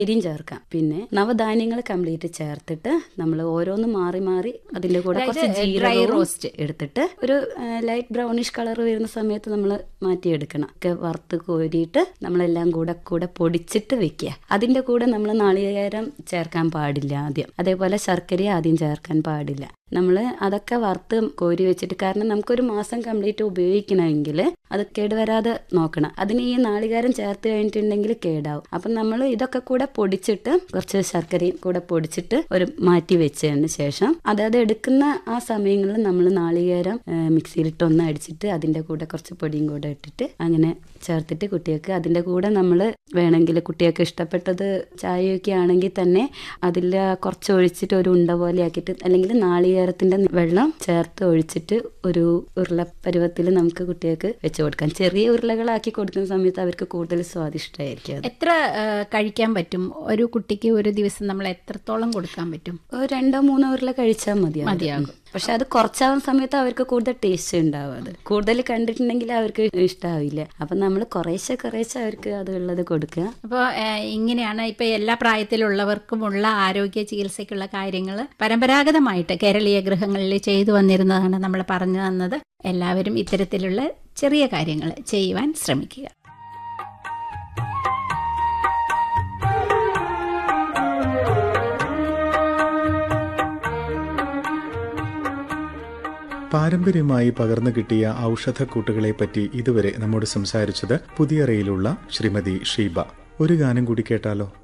ശർക്കരയും ചേർക്കാം പിന്നെ നവധാന്യങ്ങൾ കംപ്ലീറ്റ് ചേർത്തിട്ട് നമ്മൾ ഓരോന്ന് മാറി മാറി അതിന്റെ കൂടെ കുറച്ച് ഡ്രൈ ജീരകവും റോസ്റ്റ് എടുത്തിട്ട് ഒരു ലൈറ്റ് ബ്രൗണിഷ് കളർ വരുന്ന സമയത്ത് നമ്മൾ മാറ്റിയെടുക്കണം ഒക്കെ വറുത്ത് കോരിയിട്ട് നമ്മളെല്ലാം കൂടെ കൂടെ പൊടിച്ചിട്ട് വെക്കുക അതിന്റെ കൂടെ നമ്മൾ നാളികേരം ചേർക്കാൻ പാടില്ല ആദ്യം അതേപോലെ ശർക്കര ആദ്യം ചേർക്കാൻ പാടില്ല നമ്മൾ അതൊക്കെ വറുത്ത് കോരി വെച്ചിട്ട് കാരണം നമുക്കൊരു മാസം കംപ്ലീറ്റ് ഉപയോഗിക്കണമെങ്കിൽ അത് കേടുവരാതെ നോക്കണം അതിന് ഈ നാളികേരം ചേർത്ത് കഴിഞ്ഞിട്ടുണ്ടെങ്കിൽ കേടാവും അപ്പം നമ്മൾ ഇതൊക്കെ കൂടെ പൊടിച്ചിട്ട് കുറച്ച് ശർക്കരയും കൂടെ പൊടിച്ചിട്ട് ഒരു മാറ്റി വെച്ചതിന് ശേഷം അതായത് എടുക്കുന്ന ആ സമയങ്ങളിൽ നമ്മൾ നാളികേരം ആ, മിക്സിയിലിട്ട് ഒന്ന് അടിച്ചിട്ട് അതിന്റെ കൂടെ കുറച്ച് പൊടിയും കൂടെ ഇട്ടിട്ട് അങ്ങനെ ചേർത്തിട്ട് കുട്ടികൾക്ക് അതിന്റെ കൂടെ നമ്മൾ വേണമെങ്കിൽ കുട്ടികൾക്ക് ഇഷ്ടപ്പെട്ടത് ചായയൊക്കെ ആണെങ്കിൽ തന്നെ അതിൽ കുറച്ച് ഒഴിച്ചിട്ട് ഒരു ഉണ്ട പോലെ ആക്കിയിട്ട് അല്ലെങ്കിൽ നാളികേരത്തിന്റെ വെള്ളം ചേർത്ത് ഒഴിച്ചിട്ട് ഒരു ഉരുള പരുവത്തിൽ നമുക്ക് കുട്ടികൾക്ക് വെച്ച് കൊടുക്കാം ചെറിയ ഉരുളകളാക്കി കൊടുക്കുന്ന സമയത്ത് അവർക്ക് കൂടുതൽ സ്വാദിഷ്ടമായിരിക്കും അത് എത്ര ആ, കഴിക്കാൻ പറ്റും ഒരു കുട്ടിക്ക് ഒരു ദിവസം നമ്മൾ എത്രത്തോളം കൊടുക്കാൻ പറ്റും ഒരു രണ്ടോ മൂന്നോ ഉരുള കഴിച്ചാൽ മതി മതിയാകും. പക്ഷെ അത് കുറച്ചാവുന്ന സമയത്ത് അവർക്ക് കൂടുതൽ ടേസ്റ്റ് ഉണ്ടാവും അത് കൂടുതൽ കണ്ടിട്ടുണ്ടെങ്കിൽ അവർക്ക് ഇഷ്ടാവില്ല അപ്പൊ നമ്മൾ കുറേശ്ശെ കുറേശ്ശെ അവർക്ക് അത് ഉള്ളത് കൊടുക്കുക അപ്പോൾ ഇങ്ങനെയാണ് ഇപ്പൊ എല്ലാ പ്രായത്തിലുള്ളവർക്കുമുള്ള ആരോഗ്യ ചികിത്സയ്ക്കുള്ള കാര്യങ്ങൾ പരമ്പരാഗതമായിട്ട് കേരളീയ ഗൃഹങ്ങളിൽ ചെയ്തു വന്നിരുന്നതാണ് നമ്മൾ പറഞ്ഞു തന്നത് എല്ലാവരും ഇത്തരത്തിലുള്ള ചെറിയ കാര്യങ്ങൾ ചെയ്യുവാൻ ശ്രമിക്കുക പാരമ്പര്യമായി പകർന്നു കിട്ടിയ ഔഷധക്കൂട്ടുകളെപ്പറ്റി ഇതുവരെ നമ്മോട് സംസാരിച്ചത് പുതിയറയിലുള്ള ശ്രീമതി ഷീബ ഒരു ഗാനം കൂടി കേട്ടാലോ